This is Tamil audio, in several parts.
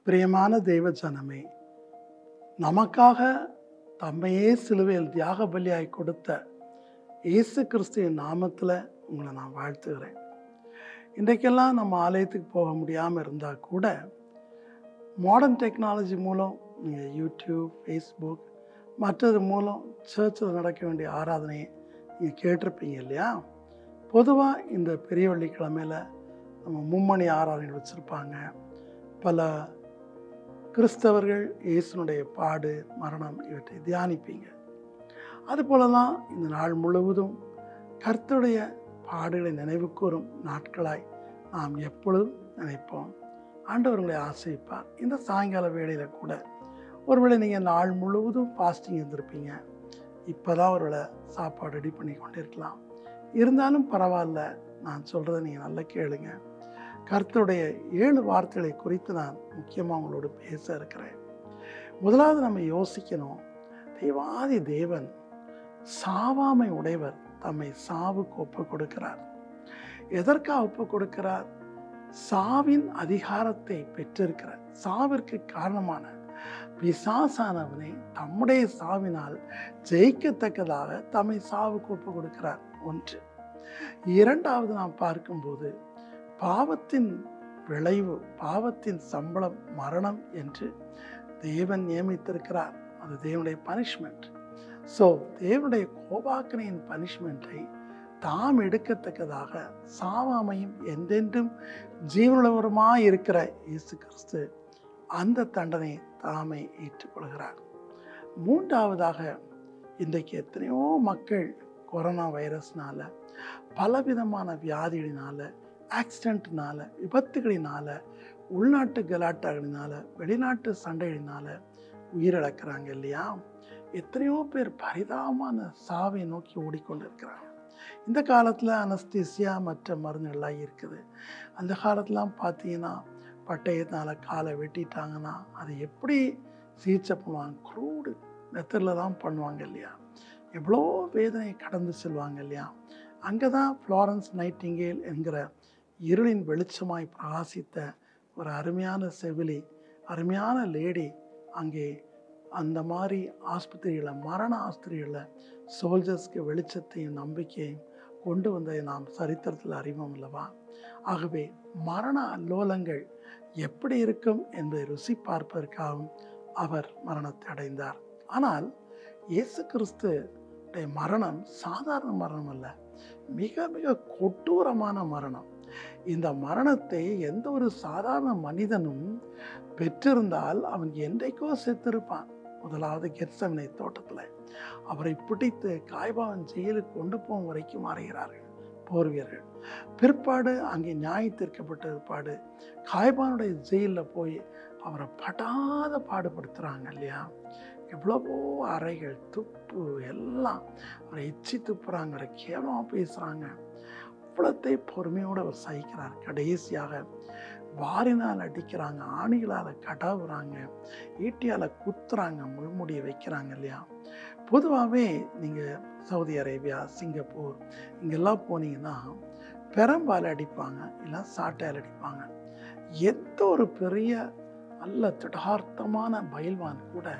பிரியமான தெய்வ ஜனமே நமக்காக தம்மையே சிலுவையில் தியாக பலியாய் கொடுத்த இயேசு கிறிஸ்துவின் நாமத்தில் உங்களை நான் வாழ்த்துகிறேன் இன்றைக்கெல்லாம் நம்ம ஆலயத்துக்கு போக முடியாமல் இருந்தால் கூட மாடர்ன் டெக்னாலஜி மூலம் நீங்கள் யூடியூப் ஃபேஸ்புக் மற்றது மூலம் சர்ச்சில் நடக்க வேண்டிய ஆராதனையை நீங்கள் கேட்டிருப்பீங்க இல்லையா பொதுவாக இந்த பெரிய வெள்ளிக்கிழமையில் நம்ம மும்மணி ஆராதனை வச்சுருப்பாங்க பல கிறிஸ்தவர்கள் இயேசுனுடைய பாடு மரணம் இவற்றை தியானிப்பீங்க அதுபோல தான் இந்த நாள் முழுவதும் கர்த்தருடைய பாடுகளை நினைவு கூறும் நாட்களாய் நாம் எப்பொழுதும் நினைப்போம் ஆண்டவர் உங்களை ஆசைப்பார் இந்த சாயங்கால வேளையில் கூட ஒருவேளை நீங்கள் நாள் முழுவதும் ஃபாஸ்டிங் இருந்திருப்பீங்க இப்போ தான் ஒருவேளை சாப்பாடு ரெடி பண்ணி கொண்டு இருக்கலாம் இருந்தாலும் பரவாயில்ல நான் சொல்கிறத நீங்கள் நல்லா கேளுங்க கர்த்தருடைய ஏழு வார்த்தைகளை குறித்து நான் முக்கியமாக உங்களோடு பேச இருக்கிறேன் முதலாவது நம்ம யோசிக்கணும் தேவாதி தேவன் சாவாமை உடையவர் தம்மை சாவுக்கு ஒப்பு கொடுக்கிறார் எதற்காக ஒப்பு கொடுக்கிறார் சாவின் அதிகாரத்தை பெற்றிருக்கிறார் சாவிற்கு காரணமான பிசாசானவனை தம்முடைய சாவினால் ஜெயிக்கத்தக்கதாக தம்மை சாவுக்கு ஒப்பு கொடுக்கிறார் ஒன்று இரண்டாவது நாம் பார்க்கும்போது பாவத்தின் விளைவு பாவத்தின் சம்பளம் மரணம் என்று தேவன் நியமித்திருக்கிறார் அது தேவனுடைய பனிஷ்மெண்ட் ஸோ தேவனுடைய கோபாக்கனையின் பனிஷ்மெண்ட்டை தாம் எடுக்கத்தக்கதாக சாவாமையும் என்றென்றும் ஜீவனுள்ளவருமாய் இருக்கிற இயேசு கிறிஸ்து அந்த தண்டனை தாமே ஏற்றுக்கொள்கிறார் மூன்றாவதாக இன்றைக்கு எத்தனையோ மக்கள் கொரோனா வைரஸ்னால பலவிதமான வியாதிகளினால ஆக்சிடென்ட்னால விபத்துகளினால உள்நாட்டு கலாட்டாகளினால வெளிநாட்டு சண்டைகளினால உயிரிழக்கிறாங்க இல்லையா எத்தனையோ பேர் பரிதாபமான சாவை நோக்கி ஓடிக்கொண்டிருக்கிறாங்க இந்த காலத்தில் அனஸ்தீசியா மற்ற மருந்துகள்லாம் இருக்குது அந்த காலத்துலாம் பார்த்தீங்கன்னா பட்டயத்தினால காலை வெட்டிட்டாங்கன்னா அதை எப்படி சிகிச்சை பண்ணுவாங்க க்ரூடு மெத்தடில் தான் பண்ணுவாங்க இல்லையா எவ்வளோ வேதனை கடந்து செல்வாங்க இல்லையா அங்கே தான் ஃப்ளாரன்ஸ் நைட்டிங்கேல் என்கிற இருளின் வெளிச்சமாய் பிரகாசித்த ஒரு அருமையான செவிலி அருமையான லேடி அங்கே அந்த மாதிரி ஆஸ்பத்திரிகளில் மரண ஆஸ்பத்திரிகளில் சோல்ஜர்ஸ்க்கு வெளிச்சத்தையும் நம்பிக்கையும் கொண்டு வந்ததை நாம் சரித்திரத்தில் அறிவோம் அல்லவா ஆகவே மரண அல்லோலங்கள் எப்படி இருக்கும் என்பதை ருசி பார்ப்பதற்காகவும் அவர் மரணத்தை அடைந்தார் ஆனால் இயேசு கிறிஸ்து மரணம் சாதாரண மரணம் அல்ல மிக மிக கொடூரமான மரணம் இந்த மரணத்தை எந்த ஒரு சாதாரண மனிதனும் பெற்றிருந்தால் அவன் என்றைக்கோ செத்திருப்பான் முதலாவது கெர்சமனை தோட்டத்தில் அவரை பிடித்து காய்பாவன் ஜெயிலுக்கு கொண்டு போகும் வரைக்கும் மாறுகிறார்கள் போர் வீரர்கள் பிற்பாடு அங்கே நியாய தீர்க்கப்பட்ட பிற்பாடு காய்பானுடைய ஜெயிலில் போய் அவரை படாத பாடுபடுத்துகிறாங்க இல்லையா எவ்வளவோ அறைகள் துப்பு எல்லாம் அவரை எச்சி துப்புறாங்க அவரை கேவலமாக பேசுகிறாங்க அவ்வளத்தை பொறுமையோடு அவர் சகிக்கிறார் கடைசியாக வாரினால் அடிக்கிறாங்க ஆணிகளால் கடவுறாங்க ஈட்டியால் குத்துறாங்க முள்முடியை வைக்கிறாங்க இல்லையா பொதுவாகவே நீங்கள் சவுதி அரேபியா சிங்கப்பூர் இங்கெல்லாம் போனீங்கன்னா பெரம்பால் அடிப்பாங்க இல்லை சாட்டையால் அடிப்பாங்க எந்த ஒரு பெரிய நல்ல திடார்த்தமான பயில்வான் கூட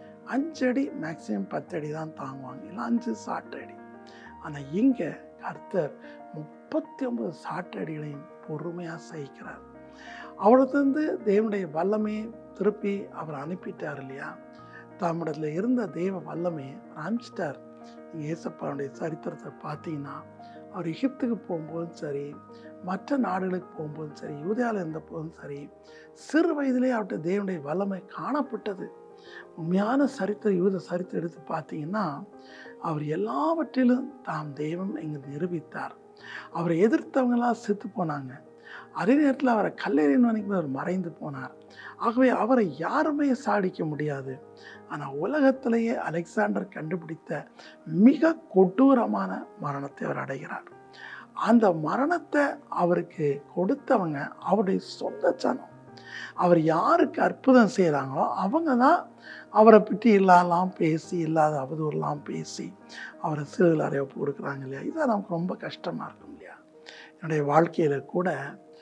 அஞ்சடி மேக்சிமம் பத்தடி தான் தாங்குவாங்க இல்லை அஞ்சு சாட்டை அடி ஆனால் இங்கே கர்த்தர் முப்பத்தி ஒன்பது சாட்டை அடிகளையும் பொறுமையாக சகிக்கிறார் அவரிடத்துலேருந்து தேவனுடைய வல்லமையை திருப்பி அவர் அனுப்பிட்டார் இல்லையா தம்மிடத்தில் இருந்த தெய்வ வல்லமையை அனுப்பிச்சிட்டார் நீங்கள் ஏசப்பாவுடைய சரித்திரத்தை பார்த்தீங்கன்னா அவர் எகிப்துக்கு போகும்போதும் சரி மற்ற நாடுகளுக்கு போகும்போதும் சரி யூதியாவில் இருந்த போதும் சரி சிறு வயதிலே அவர்கிட்ட தேவனுடைய வல்லமை காணப்பட்டது உண்மையான சரித்திரம் யூத சரித்திரம் எடுத்து பார்த்தீங்கன்னா அவர் எல்லாவற்றிலும் தாம் தெய்வம் இங்கு நிரூபித்தார் அவரை எதிர்த்தவங்களாம் செத்து போனாங்க அதே நேரத்தில் அவரை கல்லெறியின் வரைக்கும் அவர் மறைந்து போனார் ஆகவே அவரை யாருமே சாடிக்க முடியாது ஆனால் உலகத்திலேயே அலெக்சாண்டர் கண்டுபிடித்த மிக கொடூரமான மரணத்தை அவர் அடைகிறார் அந்த மரணத்தை அவருக்கு கொடுத்தவங்க அவருடைய சொந்த சனம் அவர் யாருக்கு அற்புதம் செய்கிறாங்களோ அவங்க தான் அவரை பற்றி இல்லாதலாம் பேசி இல்லாத அவதூறுலாம் பேசி அவரை சிறுகள் அறையப்பு கொடுக்குறாங்க இல்லையா இதான் நமக்கு ரொம்ப கஷ்டமாக இருக்கும் இல்லையா என்னுடைய வாழ்க்கையில் கூட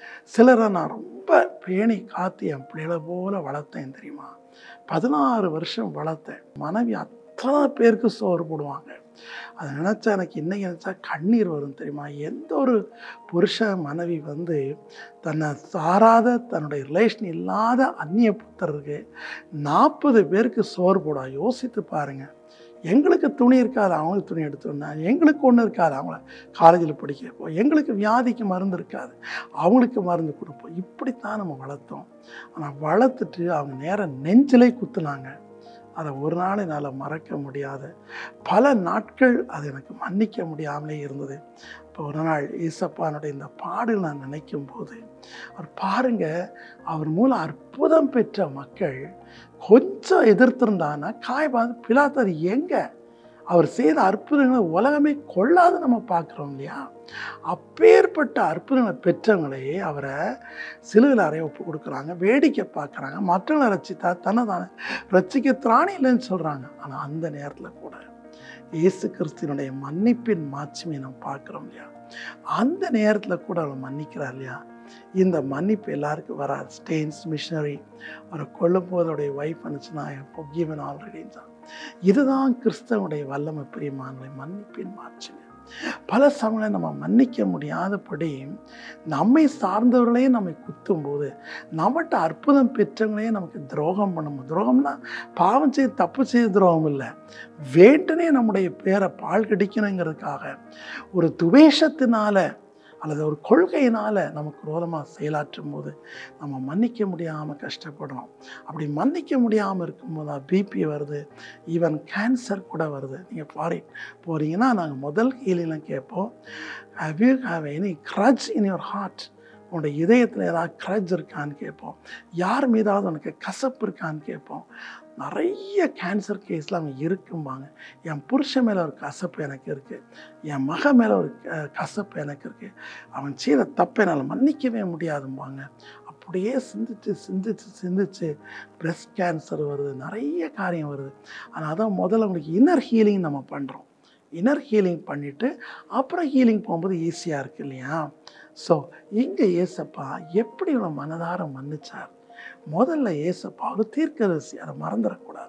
சிலரை நான் ரொம்ப பேணி காத்து என் பிள்ளைகளை போல வளர்த்தேன் தெரியுமா பதினாறு வருஷம் வளர்த்தேன் மனைவி அத்தனை பேருக்கு சோறு போடுவாங்க அதை நினச்சா எனக்கு இன்னைக்கு நினச்சா கண்ணீர் வரும் தெரியுமா எந்த ஒரு புருஷ மனைவி வந்து தன்னை சாராத தன்னுடைய ரிலேஷன் இல்லாத அந்நிய புத்தருக்கு நாற்பது பேருக்கு சோறு போட யோசித்து பாருங்க எங்களுக்கு துணி இருக்காது அவங்களுக்கு துணி எடுத்து வந்தாங்க எங்களுக்கு ஒன்றும் இருக்காது அவங்கள காலேஜில் படிக்க வைப்போம் எங்களுக்கு வியாதிக்கு மருந்து இருக்காது அவங்களுக்கு மருந்து கொடுப்போம் இப்படித்தான் நம்ம வளர்த்தோம் ஆனால் வளர்த்துட்டு அவங்க நேரம் நெஞ்சிலே குத்துனாங்க அதை ஒரு நாள் என்னால் மறக்க முடியாது பல நாட்கள் அது எனக்கு மன்னிக்க முடியாமலே இருந்தது இப்போ ஒரு நாள் ஈசப்பானுடைய இந்த பாடல் நான் நினைக்கும் போது அவர் பாருங்க அவர் மூலம் அற்புதம் பெற்ற மக்கள் கொஞ்சம் எதிர்த்திருந்தான்னா காயபாது பிலாத்தர் எங்க அவர் செய்த அற்புதங்களை உலகமே கொள்ளாத நம்ம பார்க்குறோம் இல்லையா அப்பேற்பட்ட அற்புதங்களை பெற்றவங்களே அவரை சிலுவையில் அறைய ஒப்பு கொடுக்குறாங்க வேடிக்கை பார்க்குறாங்க மற்றவங்களை ரசித்தா தன்னை தானே ரசிக்க திராணி இல்லைன்னு சொல்கிறாங்க ஆனால் அந்த நேரத்தில் கூட இயேசு கிறிஸ்தினுடைய மன்னிப்பின் மாட்சிமை நம்ம பார்க்குறோம் இல்லையா அந்த நேரத்தில் கூட அவர் மன்னிக்கிறார் இல்லையா இந்த மன்னிப்பு எல்லாருக்கும் வராது ஸ்டெயின்ஸ் மிஷினரி அவரை கொல்லும் போது அவருடைய ஒய்ஃப் அனுச்சுன்னா பொக்கியவன் ஆல்ரெடி இதுதான் கிறிஸ்தவனுடைய வல்லமை பிரியமானவை மன்னிப்பின் மாட்சிமை பல சமயம் நம்ம மன்னிக்க முடியாதபடி நம்மை சார்ந்தவர்களே நம்மை குத்தும் போது நம்மகிட்ட அற்புதம் பெற்றவங்களே நமக்கு துரோகம் பண்ணும் துரோகம்னா பாவம் செய்து தப்பு செய்த துரோகம் இல்லை வேண்டுனே நம்முடைய பேரை பால் கடிக்கணுங்கிறதுக்காக ஒரு துவேஷத்தினால அல்லது ஒரு கொள்கையினால் நமக்கு விரோதமாக செயலாற்றும் போது நம்ம மன்னிக்க முடியாமல் கஷ்டப்படுறோம் அப்படி மன்னிக்க முடியாமல் இருக்கும்போது தான் பிபி வருது ஈவன் கேன்சர் கூட வருது நீங்கள் பாரி போகிறீங்கன்னா நாங்கள் முதல் கேள்வியெலாம் கேட்போம் how you have any grudge in your heart உன்னோட இதயத்தில் ஏதாவது க்ரட்ஜ் இருக்கான்னு கேட்போம் யார் மீதாவது உனக்கு கசப்பு இருக்கான்னு கேட்போம் நிறைய கேன்சர் கேஸில் அவங்க இருக்கும்பாங்க என் புருஷன் மேலே ஒரு கசப்பு எனக்கு இருக்குது என் மக மேலே ஒரு க- கசப்பு எனக்கு இருக்குது அவன் செய்த தப்பை என்னால் மன்னிக்கவே முடியாதும்பாங்க அப்படியே சிந்திச்சு சிந்திச்சு சிந்திச்சு பிரஸ்ட் கேன்சர் வருது நிறைய காரியம் வருது ஆனால் அதான் முதல்ல உங்களுக்கு இன்னர் ஹீலிங் நம்ம பண்ணுறோம் இன்னர் ஹீலிங் பண்ணிவிட்டு அப்புறம் ஹீலிங் போகும்போது ஈஸியாக இருக்கு இல்லையா ஸோ இங்கே ஏசப்பா எப்படி இவனை மனதார மன்னிச்சார் முதல்ல ஏசப்பா ஒரு தீர்க்கதரிசி அதை மறந்துடக்கூடாது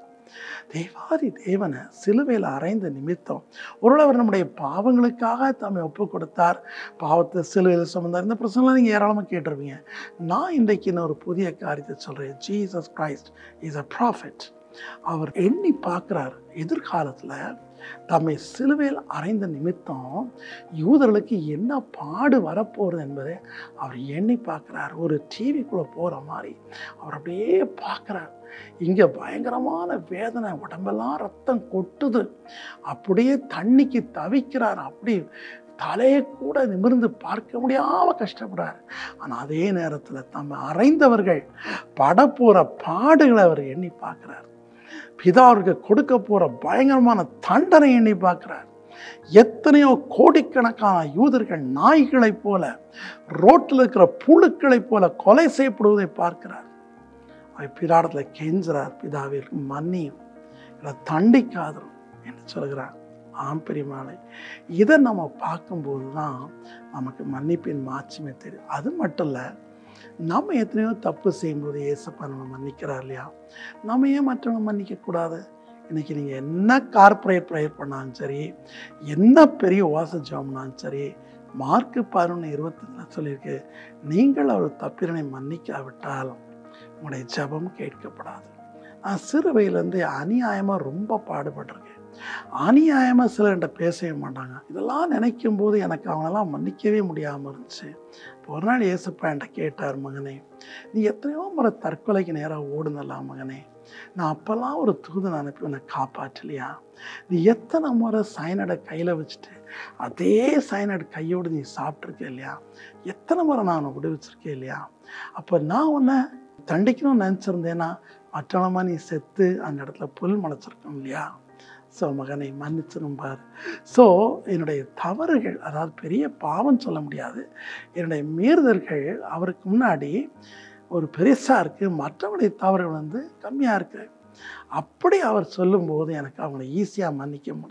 தேவாதி தேவனை சிலுவையில் அறைந்த நிமித்தம் ஒருவேளை அவர் நம்முடைய பாவங்களுக்காக தம்மை ஒப்பு கொடுத்தார் பாவத்தை சிலுவையில் சுமந்தார் இந்த பிரச்சனை நீங்கள் ஏராளமாக கேட்டிருப்பீங்க நான் இன்றைக்கு இன்னும் ஒரு புதிய காரியத்தை சொல்கிறேன் Jesus Christ is a prophet அவர் எண்ணி பார்க்குறார் எதிர்காலத்தில் தம்மை சிலுவையில் அறைந்த நிமித்தம் யூதர்களுக்கு என்ன பாடு வரப்போகிறது என்பதை அவர் எண்ணி பார்க்குறார் ஒரு டிவிக்குள்ளே போகிற மாதிரி அவர் அப்படியே பார்க்குறார் இங்கே பயங்கரமான வேதனை உடம்பெல்லாம் ரத்தம் கொட்டுது அப்படியே தண்ணிக்கு தவிக்கிறார் அப்படி தலையை கூட நிமிர்ந்து பார்க்க முடியாமல் கஷ்டப்படுறார் ஆனால் அதே நேரத்தில் தம்மை அறைந்தவர்கள் படப்போகிற பாடுகளை அவர் எண்ணி பார்க்குறார் பிதாவுக்கு கொடுக்க போகிற பயங்கரமான தண்டனை எண்ணி பார்க்குறார் எத்தனையோ கோடிக்கணக்கான யூதர்கள் நாய்களைப் போல ரோட்டில் இருக்கிற புழுக்களைப் போல கொலை செய்யப்படுவதை பார்க்கிறார் அவர் பிதாடத்தில் கெஞ்சுறார் பிதாவிற்கு மன்னியும் இல்லை தண்டிக்காதரும் என்று சொல்கிறார் ஆம் பெரியமாளை இதை நம்ம பார்க்கும்போது தான் நமக்கு மன்னிப்பின் மாட்சிமை தெரியும் அது மட்டும் இல்லை நம்ம எத்தனையோ தப்பு செய்யும்போது ஏசப்பா நம்ம மன்னிக்கிறார் இல்லையா நம்ம ஏன் மற்றவங்க மன்னிக்கக்கூடாது இன்னைக்கு நீங்கள் என்ன கார்ப்பரேட் ப்ரேயர் பண்ணாலும் சரி என்ன பெரிய வாச ஜாம்னாலும் சரி மார்க்கு பதினொன்று இருபத்தஞ்சில் சொல்லியிருக்கு நீங்கள் அவர் தப்பிரனை மன்னிக்காவிட்டால் உங்களுடைய ஜெபம் கேட்கப்படாது நான் சிறு வயதுலேருந்து அநியாயமாக ரொம்ப பாடுபட்டிருக்கேன் அநியாயமாக சிலர்கிட்ட பேசவே மாட்டாங்க இதெல்லாம் நினைக்கும் போது எனக்கு அவங்களெல்லாம் மன்னிக்கவே முடியாமல் இருந்துச்சு இப்போ ஒரு நாள் ஏசப்பா என்கிட்ட கேட்டார் மகனே நீ எத்தனையோ முறை தற்கொலைக்கு நேராக ஓடுனலாம் மகனே நான் அப்போல்லாம் ஒரு தூதன் அனுப்பி உன்னை காப்பாற்றலையா நீ எத்தனை முறை சைனடை கையில் வச்சுட்டு அதே சைனடு கையோடு நீ சாப்பிட்ருக்க இல்லையா எத்தனை முறை நான் உன்னை விடுவிச்சிருக்கேன் இல்லையா அப்போ நான் உன்னை தண்டிக்கணும்னு நினச்சிருந்தேன்னா மற்றவனமா நீ செத்து அந்த இடத்துல புல் முளைச்சிருக்கோம் இல்லையா ஸோ மகனை மன்னிச்சிடும் பார் ஸோ என்னுடைய தவறுகள் அதாவது பெரிய பாவம் சொல்ல முடியாது என்னுடைய மீறுதல்கள் அவருக்கு முன்னாடி ஒரு பெருசாக இருக்குது மற்றவங்களுடைய தவறுகள் வந்து கம்மியாக இருக்குது அப்படி அவர் சொல்லும்போது எனக்கு அவங்கள ஈஸியாக மன்னிக்க முடிஞ்சது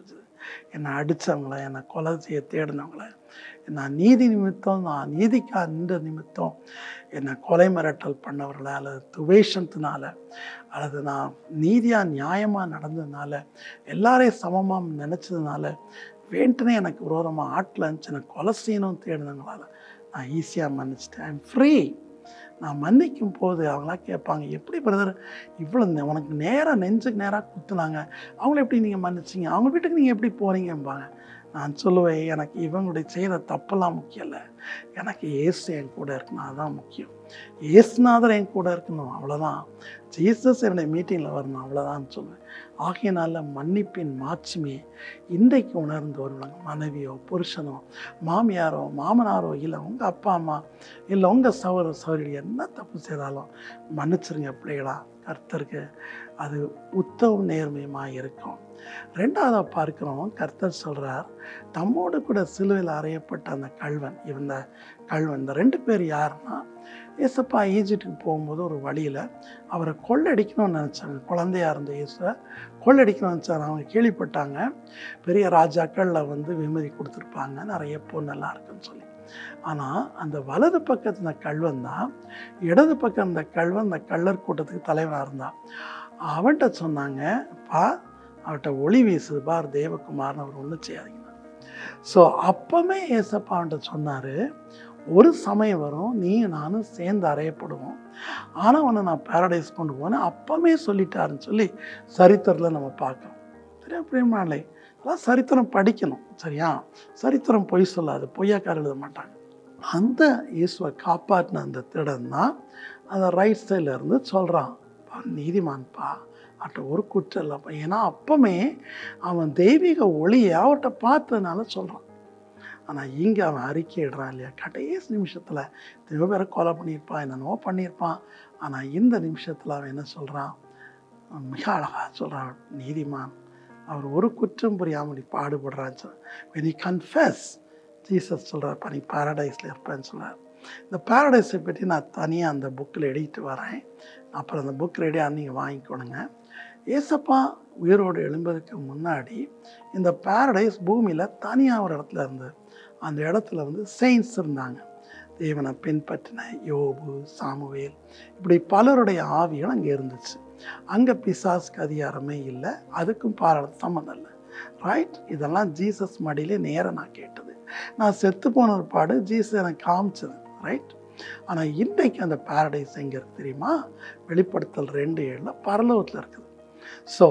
என்னை அடித்தவங்கள என்னை கொலை செய்ய தேடினவங்கள நான் நீதி நிமித்தம் நான் நீதிக்கா நின்ற நிமித்தம் என்னை கொலை மிரட்டல் பண்ணவர்கள அல்லது துவேஷத்தினால அல்லது நான் நீதியாக நியாயமாக நடந்ததுனால எல்லாரையும் சமமாக நினச்சதுனால வேண்டுனே எனக்கு விரோதமாக ஆட்டில் இருந்துச்சு எனக்கு கொலை செய்யணும் தேடினவங்களால நான் ஈஸியாக மன்னிச்சிட்டேன் ஐம் ஃப்ரீ நான் மன்னிக்கும் போது அவங்களாம் கேட்பாங்க எப்படி பிரதர் இவ்வளோ நெ- உனக்கு நேராக நெஞ்சுக்கு நேராக குத்துனாங்க அவங்கள எப்படி நீங்கள் மன்னிச்சிங்க அவங்க வீட்டுக்கு நீங்கள் எப்படி போகிறீங்கம்பாங்க நான் சொல்லுவேன் எனக்கு இவங்களுடைய செய்கிற தப்பெல்லாம் முக்கியம் இல்லை எனக்கு ஏசு என் கூட இருக்கணும் அதுதான் முக்கியம் ஏசுநாதர் என் கூட இருக்கணும் அவ்வளோதான் ஜீசஸ் என்னுடைய மீட்டிங்கில் வரணும் அவ்வளோதான் சொல்லுவேன் ஆகையினால மன்னிப்பின் மாட்சிமையை இன்றைக்கு உணர்ந்து வருவாங்க மனைவியோ புருஷனோ மாமியாரோ மாமனாரோ இல்லை உங்கள் அப்பா அம்மா இல்லை உங்கள் சகோதர சகோதரி என்ன தப்பு செய்தாலும் மன்னிச்சிருங்க பிள்ளைகளா கர்த்தருக்கு அது உத்தவும் நேர்மையுமாக இருக்கும் ரெண்டாவதாக பார்க்கிறோம் கர்த்தர் சொல்கிறார் தம்மோடு கூட சிலுவையில் அறையப்பட்ட அந்த கல்வன் இந்த கல்வன் இந்த ரெண்டு பேர் யாருன்னா ஏசப்பா ஈஜிப்டுக்கு போகும்போது ஒரு வழியில் அவரை கொள்ளடிக்கணும்னு நினச்சாங்க குழந்தையா இருந்த இயேசுவை கொள்ளடிக்கணும்னு நினச்சாங்க அவங்க கேள்விப்பட்டாங்க பெரிய ராஜாக்களில் வந்து விமதி கொடுத்துருப்பாங்க நிறைய பொண்ணெல்லாம் இருக்குன்னு சொல்லி ஆனால் அந்த வலது பக்கத்து இந்த கல்வன் தான் இடது பக்கம் இந்த கல்வன் இந்த கள்ளர் கூட்டத்துக்கு தலைவனாக இருந்தான் அவன்கிட்ட சொன்னாங்க பா அவன்கிட்ட ஒளி வீசுது பார் தேவகுமார்னு அவர் ஒன்றும் செய்யாதீங்க ஸோ அப்பமே ஏசப்பா அவன்கிட்ட சொன்னார் ஒரு சமயம் வரும் நீ நானும் சேர்ந்து அறையப்படுவோம் ஆனால் உன்னை நான் பேரடைஸ் கொண்டு போனேன் அப்பமே சொல்லிட்டாருன்னு சொல்லி சரித்திரத்தில் நம்ம பார்க்கறோம் சரியா பிரியமானே அதெல்லாம் சரித்திரம் படிக்கணும் சரியா சரித்திரம் பொய் சொல்லாது பொய்யாக்கார எழுத மாட்டாங்க அந்த இயேசுவை காப்பாற்றின அந்த திருடன் தான் அந்த ரைட் சைடில் இருந்து சொல்கிறான் நீதிமான்ப்பா அவர்கிட்ட ஒரு குற்றம் இல்லைப்பா ஏன்னா அப்பமே அவன் தெய்வீக ஒளியை அவர்கிட்ட பார்த்ததுனால சொல்கிறான் ஆனால் இங்கே அவன் அறிக்கையிடுறான் இல்லையா கடைசி நிமிஷத்தில் எத்தனையோ பேரை கொலை பண்ணியிருப்பான் என்னென்னவோ பண்ணியிருப்பான் ஆனால் இந்த நிமிஷத்தில் அவன் என்ன சொல்கிறான் மிக அழகாக சொல்கிறான் நீதிமான் அவர் ஒரு குற்றம் புரியாமல் பாடுபடுறான்னு சொல்ல when he confess ஜீசஸ் சொல்கிறார் நீ பாரடைஸில் இருப்பேன்னு சொல்கிறார் இந்த பாரடைஸை பற்றி நான் தனியாக அந்த புக்கில் எழுதிட்டு வரேன் அப்புறம் அந்த புக் ரெடியாக நீங்கள் வாங்கிக்கணுங்க ஏசப்பா உயிரோடு எழும்பதுக்கு முன்னாடி இந்த பாரடைஸ் பூமியில் தனியாக ஒரு இடத்துல இருந்தது அந்த இடத்துல வந்து செயின்ஸ் இருந்தாங்க தேவனை பின்பற்றின யோபு சாமுவேல் இப்படி பலருடைய ஆவியும் அங்கே இருந்துச்சு அங்கே பிசாஸ்க்கு அதிகாரமே இல்லை அதுக்கும் பாராட்ட சம்மந்தம் இல்லை ரைட் இதெல்லாம் ஜீசஸ் மடியிலே நேராக நான் கேட்டது நான் செத்து போன ஒரு பாடு ஜீசஸ் எனக்கு காமிச்சது ரைட் ஆனால் இன்றைக்கு அந்த பாரடைஸ் எங்கே இருக்கு தெரியுமா வெளிப்படுத்தல் ரெண்டு ஏழில் பரலோகத்தில் இருக்குது ஸோ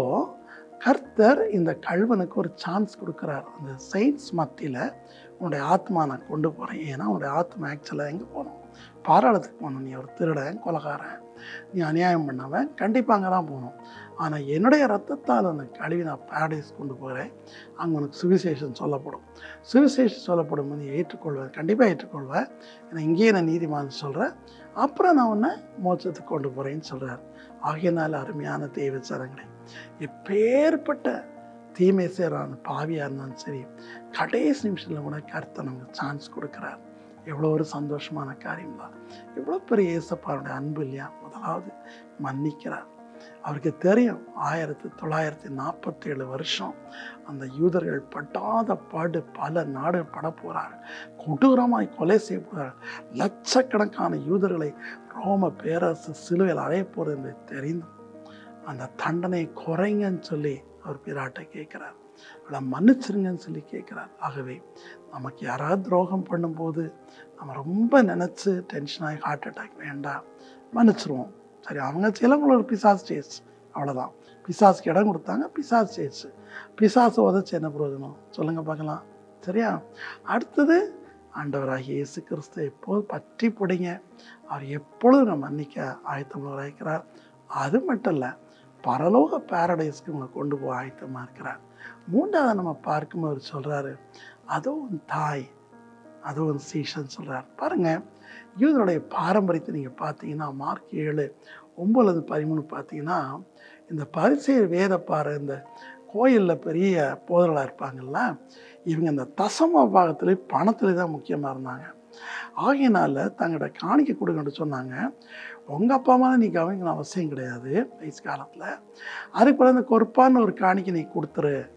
கர்த்தர் இந்த கல்வனுக்கு ஒரு சான்ஸ் கொடுக்குறார் அந்த சயின்ஸ் மத்தியில் உன்னுடைய ஆத்மா நான் கொண்டு போகிறேன் ஏன்னா உன்னுடைய ஆத்மா ஆக்சுவலாக எங்கே போகணும் பாராளத்துக்கு போகணும் நீ ஒரு திருடன் கொலகாரன் நீ அநியாயம் பண்ணவன் கண்டிப்பாக அங்கே தான் போகணும் ஆனால் என்னுடைய ரத்தத்தால் அந்த கழுவி நான் பாரடைஸ் கொண்டு போகிறேன் அங்கே உனக்கு சுவிசேஷம் சொல்லப்படும் சுவிசேஷம் சொல்லப்படும் போது நீ ஏற்றுக்கொள்வேன் கண்டிப்பாக ஏற்றுக்கொள்வேன் ஏன்னா இங்கேயே நான் நீதிமான் சொல்கிறேன் அப்புறம் நான் உன்னை மோட்சத்துக்கு கொண்டு போகிறேன்னு சொல்கிறார் ஆகையினால அருமையான தெய்வச்சரங்களே எப்பேற்பட்ட தீமை செய்கிறான் பாவியாக இருந்தாலும் சரி கடைசி நிமிஷத்தில் கூட கருத்தை நமக்கு சான்ஸ் கொடுக்குறார் எவ்வளோ ஒரு சந்தோஷமான காரியம் தான் எவ்வளோ பெரிய இயேசப்பாருடைய அன்பு இல்லையா முதலாவது மன்னிக்கிறார் அவருக்கு தெரியும் ஆயிரத்தி தொள்ளாயிரத்தி நாற்பத்தேழு வருஷம் அந்த யூதர்கள் பட்டாத பாடு பல நாடு பட போகிறார் கொடூரமாய் கொலை செய்ய போகிறார் லட்சக்கணக்கான யூதர்களை ரோம பேரரசு சிலுவையில் அடைய போகிறது என்று தெரிந்து அந்த தண்டனை குறைங்கன்னு சொல்லி அவர் பிராட்டை கேட்குறார் அவளை மன்னிச்சிருங்கன்னு சொல்லி கேட்குறார் ஆகவே நமக்கு யாராவது துரோகம் பண்ணும்போது நம்ம ரொம்ப நினச்சி டென்ஷனாகி ஹார்ட் அட்டாக் வேண்டாம் மன்னிச்சிருவோம் சரி அவங்க சிலவங்கள ஒரு பிசாஸ் ஸ்டேஜ் அவ்வளோதான் பிசாஸ்க்கு இடம் கொடுத்தாங்க பிசாஸ் ஸ்டேஜ் பிசாசை உதச்சி என்ன பிரயோஜனம் சொல்லுங்கள் பார்க்கலாம் சரியா அடுத்தது ஆண்டவராகிய இயேசு கிறிஸ்து எப்போது பற்றி பிடிங்க அவர் எப்பொழுதும் நம்ம மன்னிக்க ஆயத்தமாக இருக்கிறார் அது மட்டும் இல்லை பரலோக பாரடைஸ்க்கு உங்களை கொண்டு போக ஆயத்தமாக இருக்கிறார் மூன்றாவது நம்ம பார்க்கும்போது அவர் சொல்கிறாரு அதோ உன் தாய் அதோ உன் சீஷன் சொல்கிறார் பாருங்கள் யூதருடைய பாரம்பரியத்தை நீங்கள் பார்த்தீங்கன்னா மார்க் ஏழு ஒம்பது பதிமூணு பார்த்தீங்கன்னா இந்த பரிசெயர் வேத பாரு இந்த கோயிலில் பெரிய போதலாக இருப்பாங்கல்ல இவங்க இந்த தசம பாகத்துலேயும் பணத்துலேயும் தான் முக்கியமாக இருந்தாங்க ஆகையினால தங்களோட காணிக்கை கொடுங்கன்னு சொன்னாங்க உங்கள் அப்பா அம்மா நீ கவனிக்கணும் அவசியம் கிடையாது வயசு காலத்தில் அதுக்கு பிறகு இந்த கொறுப்பான ஒரு காணிக்கை நீ கொடுத்துரு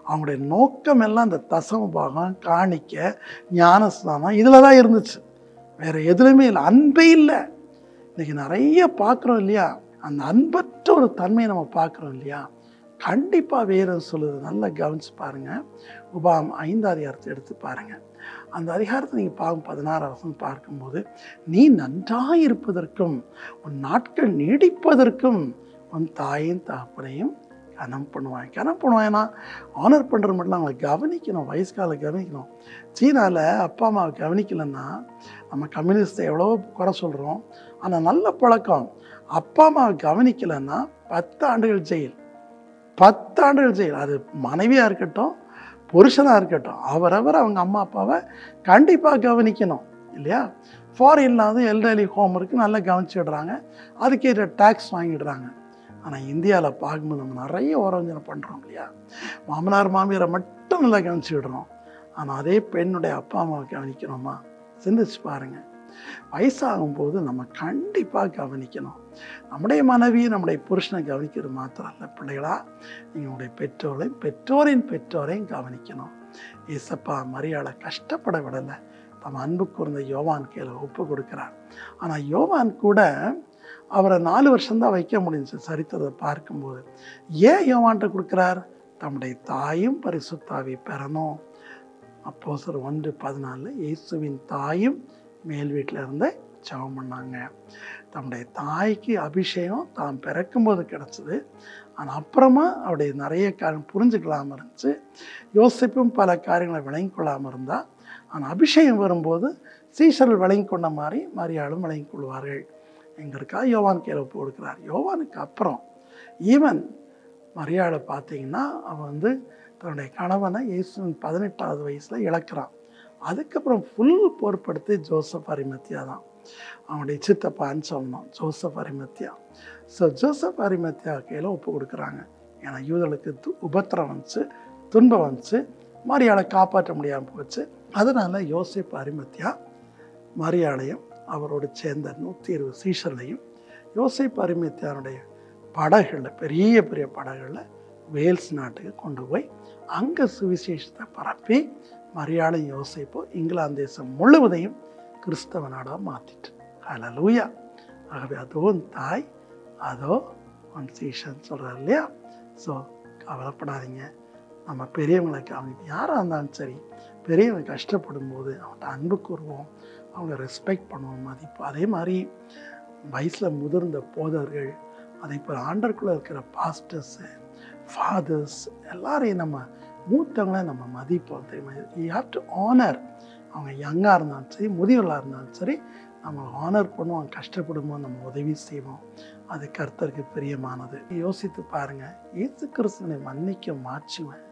அவங்களுடைய நோக்கம் எல்லாம் அந்த தசம பாகம் காணிக்க ஞானஸ்தானம் இதில் தான் இருந்துச்சு வேற எதுலையுமே இல்லை அன்பே இல்லை இன்னைக்கு நிறைய பார்க்குறோம் இல்லையா அந்த அன்பற்ற ஒரு தன்மையை நம்ம பார்க்குறோம் இல்லையா கண்டிப்பாக வேறு சொல்லுது நல்லா கவனிச்சு பாருங்கள் உபாம் ஐந்தாவது அதிகாரத்தை எடுத்து பாருங்கள் அந்த அதிகாரத்தை நீங்கள் பார்க்கும் பதினாறாம் வசனம் பார்க்கும்போது நீ நன்றாக இருப்பதற்கும் உன் நாட்கள் நீடிப்பதற்கும் உன் தாயும் தகப்பனையும் கனம் பண்ணுவான் கனம் பண்ணுவாங்கன்னா ஆனர் பண்ணுறது மட்டும் அவங்களை கவனிக்கணும் வயசுக்கால கவனிக்கணும் சீனாவில் அப்பா அம்மாவை கவனிக்கலைன்னா நம்ம கம்யூனிஸ்ட்டை எவ்வளோ குறை சொல்கிறோம் ஆனால் நல்ல பழக்கம் அப்பா அம்மாவை கவனிக்கலைன்னா பத்து ஆண்டுகள் ஜெயில் பத்து ஆண்டுகள் ஜெயில் அது மனைவியாக இருக்கட்டும் புருஷனாக இருக்கட்டும் அவரவர் அவங்க அம்மா அப்பாவை கண்டிப்பாக கவனிக்கணும் இல்லையா ஃபாரின்ல வந்து எல்டர்லி ஹோம் இருக்குது நல்லா கவனிச்சிடுறாங்க அதுக்கேற்ற டேக்ஸ் வாங்கிடுறாங்க ஆனால் இந்தியாவில் பார்க்கும்போது நம்ம நிறைய உறவஞ்சனை பண்ணுறோம் இல்லையா மாமனார் மாமியாரை மட்டும் நல்லா கவனிச்சு விடுறோம் ஆனால் அதே பெண்ணுடைய அப்பா அம்மாவை கவனிக்கணுமா சிந்திச்சு பாருங்கள் வயசாகும்போது நம்ம கண்டிப்பாக கவனிக்கணும் நம்முடைய மனைவியை நம்முடைய புருஷனை கவனிக்கிறது மாத்திரம் இல்லை பிள்ளைகளா நீங்களுடைய பெற்றோரையும் பெற்றோரின் பெற்றோரையும் கவனிக்கணும் ஏசப்பா மரியாதை கஷ்டப்பட விடலை தம் அன்பு கூர்ந்த யோவான் கீழே ஒப்பு கொடுக்குறார் ஆனால் யோவான் கூட அவரை நாலு வருஷம்தான் வைக்க முடிஞ்சு சரித்திரத்தை பார்க்கும்போது ஏன் யோவான்கிட்ட கொடுக்குறார் தம்முடைய தாயும் பரிசுத்தாவி பெறணும் அப்போ சார் ஒன்று பதினாலில் இயேசுவின் தாயும் மேல் வீட்டில் இருந்து ஜெபம் பண்ணாங்க தம்முடைய தாய்க்கு அபிஷேகம் தாம் பிறக்கும்போது கிடச்சிது ஆனால் அப்புறமா அவருடைய நிறைய காரியம் புரிஞ்சுக்கலாமல் இருந்துச்சு யோசிப்பும் பல காரியங்களை விளங்கி கொள்ளாமல் இருந்தால் ஆனால் அபிஷேகம் வரும்போது சீசர்கள் விளங்கி கொண்ட மாதிரி மரியாளும் விளங்கி கொள்வார்கள் எங்கே இருக்கா யோவான் கீழே ஒப்பு கொடுக்குறார் யோவானுக்கு அப்புறம் ஈவன் மரியாதை பார்த்தீங்கன்னா அவன் வந்து தன்னுடைய கணவனை இயேசுவின் பதினெட்டாவது வயசில் இழக்கிறான் அதுக்கப்புறம் ஃபுல் பொறுப்படுத்தி ஜோசப் அரிமத்தியா தான் அவனுடைய சித்தப்பான்னு சொல்லணும் Joseph Arimathea so Joseph Arimathea கையில் ஒப்பு கொடுக்குறாங்க ஏன்னா யூதர்களுக்கு து- உபத்திரம் வந்துச்சு துன்பம் வந்துச்சு மரியாதை காப்பாற்ற முடியாமல் போச்சு அதனால் யோசிப் அரிமத்தியா மரியாதையும் அவரோடு சேர்ந்த நூற்றி இருபது சீஷர்களையும் யோசிப் அரிமத்தியானுடைய படகுகளில் பெரிய பெரிய படகுகளில் வேல்ஸ் நாட்டுக்கு கொண்டு போய் அங்கே சுவிசேஷத்தை பரப்பி மரியாதை யோசிப்போ இங்கிலாந்து தேசம் முழுவதையும் கிறிஸ்தவ நாடாக மாற்றிட்டு ஹalleluya ஆகவே அதோ உன் தாய் அதோ உன் சீஷன் சொல்கிறார் இல்லையா ஸோ கவலைப்படாதீங்க நம்ம பெரியவங்களை கவனிப்போம் யாராக இருந்தாலும் சரி பெரியவங்க கஷ்டப்படும் போது அவன்கிட்ட அன்பு கூறுவோம் அவங்கள ரெஸ்பெக்ட் பண்ணுவோம் மதிப்போம் அதே மாதிரி வயசில் முதிர்ந்த போதர்கள் அதே போல் ஆண்டருக்குள்ளே இருக்கிற பாஸ்டர்ஸு ஃபாதர்ஸ் எல்லாரையும் நம்ம மூத்தவங்களை நம்ம மதிப்போம் தெரியுமா யூ ஹாவ் டு ஆனர் அவங்க யங்காக இருந்தாலும் சரி முதியவர்களாக இருந்தாலும் சரி நம்ம ஆனர் பண்ணுவோம் கஷ்டப்படும்போது நம்ம உதவி செய்வோம் அது கர்த்தருக்கு பிரியமானது யோசித்து பாருங்க இயேசு கிறிஸ்துவனை மன்னிக்க மாற்றுவேன்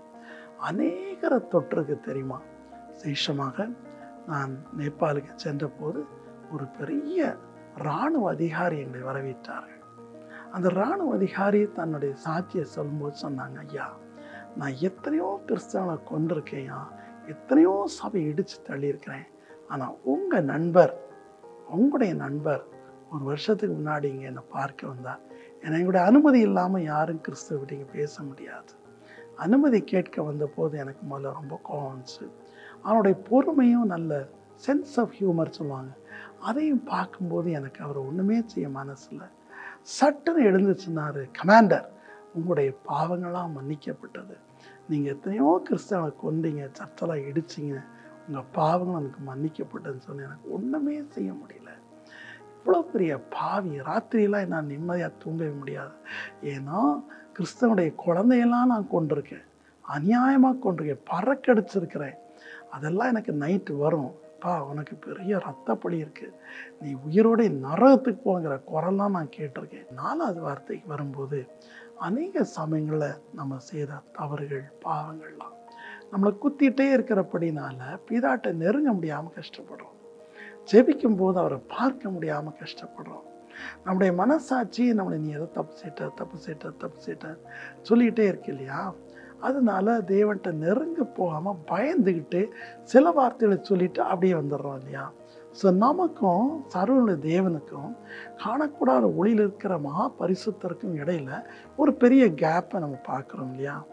அநேகரை தொற்றுக்கு தெரியுமா விசேஷமாக நான் நேபாளுக்கு சென்றபோது ஒரு பெரிய இராணுவ அதிகாரி எங்களை வரவேற்றார்கள் அந்த இராணுவ அதிகாரி தன்னுடைய சாட்சியை சொல்லும்போது சொன்னாங்க ஐயா நான் எத்தனையோ கிறிஸ்தவனை கொண்டிருக்கேன்யா எத்தனையோ சபை இடித்து தள்ளியிருக்கிறேன் ஆனால் உங்கள் நண்பர் உங்களுடைய நண்பர் ஒரு வருஷத்துக்கு முன்னாடி இங்கே என்னை பார்க்க வந்தார் ஏன்னா எங்களுடைய அனுமதி இல்லாமல் யாரும் கிறிஸ்துவ விட்டு இங்கே பேச முடியாது அனுமதி கேட்க வந்தபோது எனக்கு முதல்ல ரொம்ப கோவம் வந்துச்சு அவனுடைய பொறுமையும் நல்ல சென்ஸ் ஆஃப் ஹியூமர் சொல்லுவாங்க அதையும் பார்க்கும்போது எனக்கு அவர் ஒன்றுமே செய்ய மனசில்லை சட்டுன்னு எழுந்துச்சுன்னாரு கமாண்டர் உங்களுடைய பாவங்களாம் மன்னிக்கப்பட்டது நீங்கள் எத்தனையோ கிறிஸ்தவனை கொண்டீங்க சர்ச்செல்லாம் இடிச்சிங்க உங்கள் பாவங்கள் எனக்கு மன்னிக்கப்பட்டதுன்னு சொல்லி எனக்கு ஒன்றுமே செய்ய முடியல இவ்வளோ பெரிய பாவி ராத்திரியெல்லாம் என்னால் நிம்மதியாக தூங்கவே முடியாது ஏன்னா கிறிஸ்தவனுடைய குழந்தையெல்லாம் நான் கொண்டிருக்கேன் அநியாயமாக கொண்டிருக்கேன் பறக்கடிச்சிருக்கிறேன் அதெல்லாம் எனக்கு நைட்டு வரும் பா உனக்கு பெரிய ரத்தப்படி இருக்குது நீ உயிரோட நரகத்துக்கு போங்கிற குரல்லாம் நான் கேட்டிருக்கேன் நாலாவது வார்த்தைக்கு வரும்போது அநேக சமயங்களில் நம்ம செய்த தவறுகள் பாவங்கள்லாம் நம்மளை குத்திட்டே இருக்கிறபடினால பிதாட்டை நெருங்க முடியாமல் கஷ்டப்படுறோம் ஜெபிக்கும் போது அவரை பார்க்க முடியாமல் கஷ்டப்படுறோம் நம்முடைய மனசாட்சி நம்மளை நீ எதை தப்பு செய்ட்ட தப்பு செய்ட்ட தப்பு செய்ட்ட சொல்லிக்கிட்டே இருக்கு இல்லையா அதனால தேவன்கிட்ட நெருங்க போகாமல் பயந்துக்கிட்டு சில வார்த்தைகளை சொல்லிட்டு அப்படியே வந்துடுறோம் இல்லையா ஸோ நமக்கும் சர்வனுடைய தேவனுக்கும் காணக்கூடாத ஒளியில் இருக்கிற மகா பரிசுத்தருக்கும் இடையில ஒரு பெரிய கேப்பை நம்ம பார்க்குறோம் இல்லையா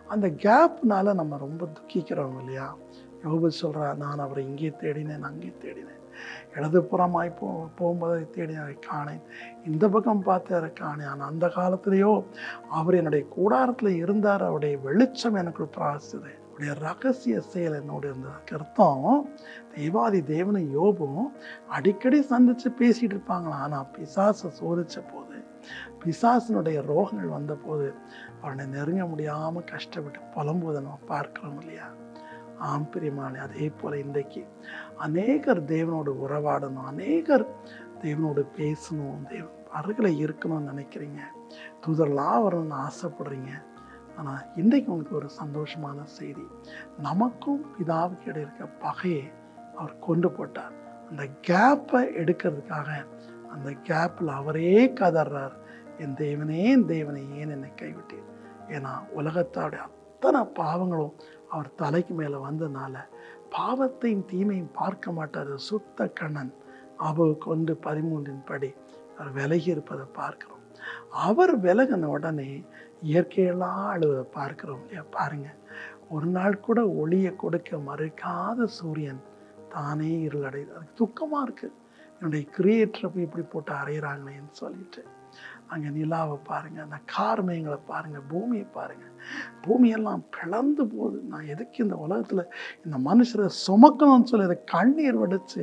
அந்த கேப்னால நம்ம ரொம்ப துக்கிக்கிறோம் இல்லையா யோபு சொல்கிறா நான் அவரை இங்கே தேடினேன் அங்கே தேடினேன் இடதுபுறமாய் போ போகும்போது தேடி அதை காணேன் இந்த பக்கம் பார்த்து அதை காணேன் ஆனால் அந்த காலத்திலேயோ அவர் என்னுடைய கூடாரத்தில் இருந்தார் அவருடைய வெளிச்சம் எனக்குள் பிராசித்தது அவருடைய ரகசிய செயல் என்னோடு இருந்ததுக்கு அர்த்தம் தேவாதி தேவனும் யோபும் அடிக்கடி சந்தித்து பேசிகிட்டு இருப்பாங்களாம் ஆனால் பிசாசை சோதித்த போது பிசாசினுடைய ரோகங்கள் வந்தபோது அவனை நெருங்க முடியாமல் கஷ்டப்பட்டு புலம்புவதை நம்ம பார்க்கிறோம் இல்லையா ஆம் பிரியமானே அதே போல் இன்றைக்கு அநேகர் தேவனோடு உறவாடணும் அநேகர் தேவனோடு பேசணும் தேவன் அருகில் இருக்கணும்னு நினைக்கிறீங்க தூதர்களாக வரணும்னு ஆசைப்படுறீங்க ஆனால் இன்றைக்கு உங்களுக்கு ஒரு சந்தோஷமான செய்தி நமக்கும் பிதாவுக்கு இடையே இருக்க பகையை அவர் கொண்டு போட்டார் அந்த கேப்பை எடுக்கிறதுக்காக அந்த கேப்பில் அவரே கதறார் என் தேவனே என் தேவனை ஏன் என்னை கைவிட்டீர் ஏன்னா உலகத்தாருடைய அத்தனை பாவங்களும் அவர் தலைக்கு மேலே வந்தனால பாவத்தையும் தீமையும் பார்க்க மாட்டார் சுத்த கண்ணன் அவ கொண்டு பதிமூன்றின் படி அவர் விலகி இருப்பதை பார்க்கிறோம் அவர் விலகின உடனே இயற்கையெல்லாம் அழுவதை பார்க்கிறோம் இல்லையா பாருங்க ஒரு நாள் கூட ஒளியை கொடுக்க மறுக்காத சூரியன் தானே இருளடையுது அதுக்கு துக்கமாக இருக்குது என்னுடைய கிரியேட்டரை போய் இப்படி போட்டு அறையிறாங்களேன்னு சொல்லிட்டு அங்கே நிலாவை பாருங்கள் அந்த கார்மேயங்களை பாருங்கள் பூமியை பாருங்கள் பூமியெல்லாம் பிளந்து போகுது நான் எதுக்கு இந்த உலகத்தில் இந்த மனுஷரை சுமக்கணும்னு சொல்லி அதை கண்ணீர் வடிச்சு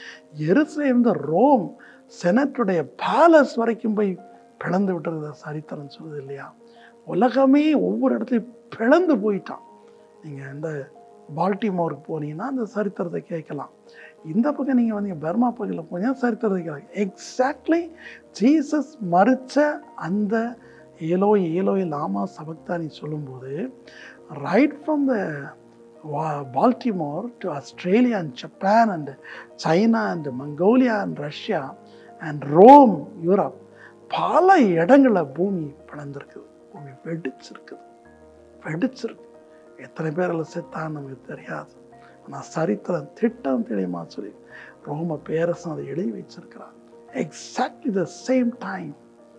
எருசலேம் ரோம் செனட்டுடைய பேலஸ் வரைக்கும் போய் பிளந்து விட்டுறத சரித்திரம் சொல்லுது இல்லையா உலகமே ஒவ்வொரு இடத்துலையும் பிளந்து போயிட்டான் நீங்கள் இந்த பால்டிமோருக்கு போனீங்கன்னா அந்த சரித்திரத்தை கேட்கலாம் இந்த பக்கம் நீங்கள் வந்து பர்மா பகுதியில் போனீங்கன்னா சரித்திரத்தை கேட்கலாம் எக்ஸாக்ட்லி ஜீசஸ் மறுச்ச அந்த ஏலோ ஏலோய் லாமா சபக்தானி சொல்லும்போது right from the Baltimore to Australia and Japan and China and Mongolia and Russia and Rome Europe பல இடங்களில் பூமி பிளந்திருக்குது பூமி வெடிச்சிருக்குது வெடிச்சிருக்கு எத்தனை பேர் அதில் செத்தான்னு நமக்கு தெரியாது ஆனால் சரித்திரம் திட்டம் தெரியுமா சொல்லி ரோம பேரரசன் அதை எழுதி வச்சிருக்கிறான் எக்ஸாக்ட்லி த சேம் டைம்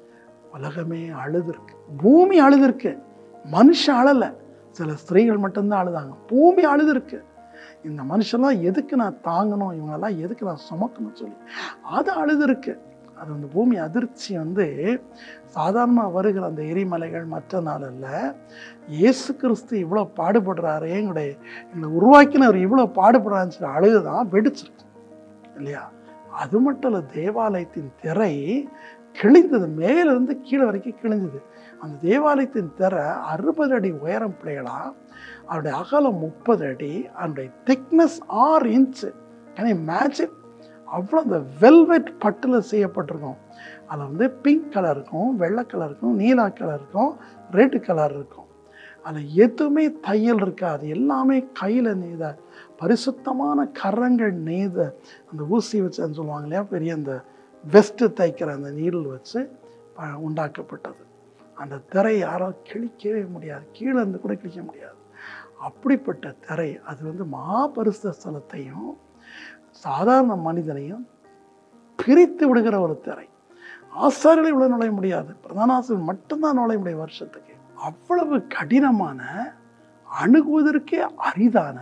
உலகமே அழுதுருக்கு பூமி அழுதுருக்கு மனுஷன் அழலை சில ஸ்திரீகள் மட்டும்தான் அழுதாங்க பூமி அழுதுருக்கு இந்த மனுஷெல்லாம் எதுக்கு நான் தாங்கணும் இவங்கெல்லாம் எதுக்கு நான் சுமக்கணும்னு சொல்லி அது அழுதுருக்கு அது அந்த பூமி அதிர்ச்சி வந்து சாதாரணமாக வருகிற அந்த எரிமலைகள் மற்ற நாள் அல்ல இயேசு கிறிஸ்து இவ்வளோ பாடுபடுறாரு எங்களுடைய எங்களை உருவாக்கினவர் இவ்வளோ பாடுபடுறாருன்னு சொல்லி அழுகுதான் வெடிச்சிருக்கு இல்லையா அது மட்டும் இல்லை தேவாலயத்தின் திரை கிழிந்தது மேலிருந்து கீழே வரைக்கும் கிழிஞ்சது அந்த தேவாலயத்தின் திரை அறுபது அடி உயரம் பிள்ளைகளா அவருடைய அகலம் முப்பது அடி அதனுடைய திக்னஸ் ஆறு இன்ச்சு கேன் இமேஜின் அவ்வளோ அந்த வெல்வெட் பட்டில் செய்யப்பட்டிருக்கும் அதில் வந்து பிங்க் கலர் இருக்கும் வெள்ளை கலர் இருக்கும் நீலா கலர் இருக்கும் ரெட் கலர் இருக்கும் அதில் எதுவுமே தையல் இருக்காது எல்லாமே கையில் நெய்த பரிசுத்தமான கரங்கள் நெய்த அந்த ஊசி வச்சுன்னு சொல்லுவாங்க இல்லையா பெரிய அந்த வெஸ்ட்டு தைக்கிற அந்த நீரில் வச்சு ப- உண்டாக்கப்பட்டது அந்த திரை யாரோ கிழிக்கவே முடியாது கீழே இருந்து கூட கிழிக்க முடியாது அப்படிப்பட்ட திரை அது வந்து மகாபரிசுத்த ஸ்தலத்தையும் சாதாரண மனிதனையும் பிரித்து விடுகிற ஒரு திரை ஆசாரிகளை உள்ள நுழைய முடியாது பிரதான ஆசிரியர் மட்டும்தான் நுழைய முடியும் வருஷத்துக்கு அவ்வளவு கடினமான அணுகுவதற்கே அரிதான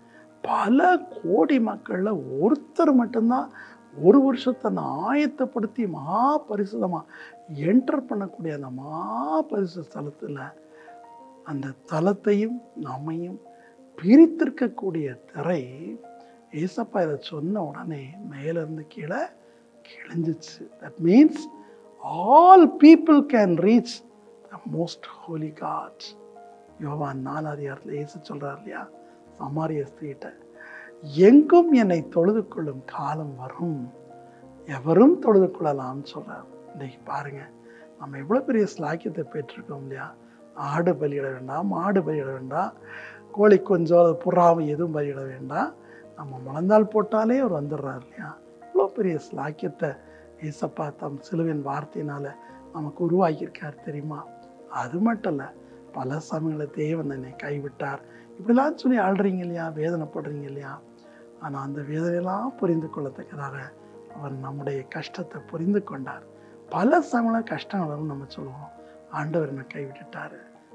பல கோடி மக்கள்ல ஒருத்தர் மட்டும்தான் ஒரு வருஷத்தை நான் ஆயத்தப்படுத்தி மகா பரிசுத்தமாக என்டர் பண்ணக்கூடிய அந்த மகா பரிசு ஸ்தலத்தில் அந்த தலத்தையும் நம்மையும் பிரித்திருக்கக்கூடிய திரை ஏசப்பா இதை சொன்ன உடனே மேலேருந்து கீழே கிழிஞ்சிச்சு that means all people can reach the most holy God யோவான் நாலாதிகாரத்தில் ஏசு சொல்கிறார் இல்லையா சமாரிய ஸ்திரீட்ட எங்கும் என்னை தொழுது கொள்ளும் காலம் வரும் எவரும் தொழுது கொள்ளலாம்னு சொல்கிறார் இன்றைக்கு பாருங்க நம்ம எவ்வளோ பெரிய ஸ்லாக்கியத்தை பெற்றிருக்கோம் இல்லையா ஆடு பலியிட வேண்டாம் மாடு பலியிட வேண்டாம் கோழி கொஞ்சம் அது புறாவும் எதுவும் பலியிட வேண்டாம் நம்ம முழந்தால் போட்டாலே அவர் வந்துடுறார் இல்லையா இவ்வளோ பெரிய ஸ்லாக்கியத்தை ஏசப்பா தம் சிலுவின் வார்த்தையினால நமக்கு உருவாக்கியிருக்கார் தெரியுமா அது மட்டும் இல்லை பல சமயங்களில் தேவன் என்னை கைவிட்டார் இப்படிலாம் சொல்லி ஆள்றீங்க இல்லையா வேதனைப்படுறீங்க இல்லையா ஆனால் அந்த வேதனையெல்லாம் புரிந்து கொள்ளத்தக்கதாக அவர் நம்முடைய கஷ்டத்தை புரிந்து கொண்டார் பல சமயம் கஷ்டம் வரும்னு நம்ம சொல்லுவோம் ஆண்டவர் என்னை கைவிட்டுட்டாரு